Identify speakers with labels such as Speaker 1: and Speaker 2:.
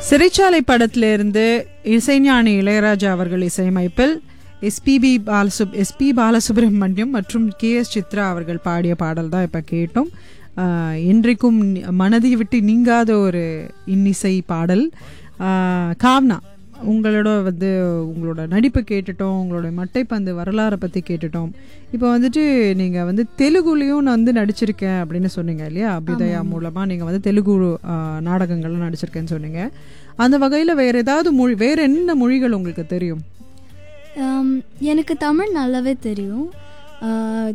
Speaker 1: சிறைச்சாலை படத்திலிருந்து இசைஞானி இளையராஜா அவர்கள் இசையமைப்பில் எஸ்பிபி பாலசுப் எஸ்பி பாலசுப்ரமணியம் மற்றும் கே எஸ் சித்ரா அவர்கள் பாடிய பாடல் தான் இப்போ கேட்டோம் ஆஹ் என்றைக்கும் நி- மனதை விட்டு நீங்காத ஒரு இன்னிசை பாடல் ஆஹ் காவ்னா உங்களோட வந்து உங்களோட நடிப்பு கேட்டுட்டோம் உங்களோட மட்டைப்பந்து வரலாறை பற்றி கேட்டுட்டோம் இப்போ வந்துட்டு நீங்கள் வந்து தெலுங்குலேயும் நான் வந்து நடிச்சிருக்கேன் அப்படின்னு சொன்னீங்க இல்லையா அபிதயா மூலமாக நீங்கள் வந்து தெலுங்கு ஆஹ், நாடகங்கள்லாம் நடிச்சிருக்கேன்னு சொன்னீங்க அந்த வகையில் வேறு ஏதாவது மொழி வேறு என்ன மொழிகள் உங்களுக்கு தெரியும்
Speaker 2: ஆம், எனக்கு தமிழ் நல்லாவே தெரியும் ஆ,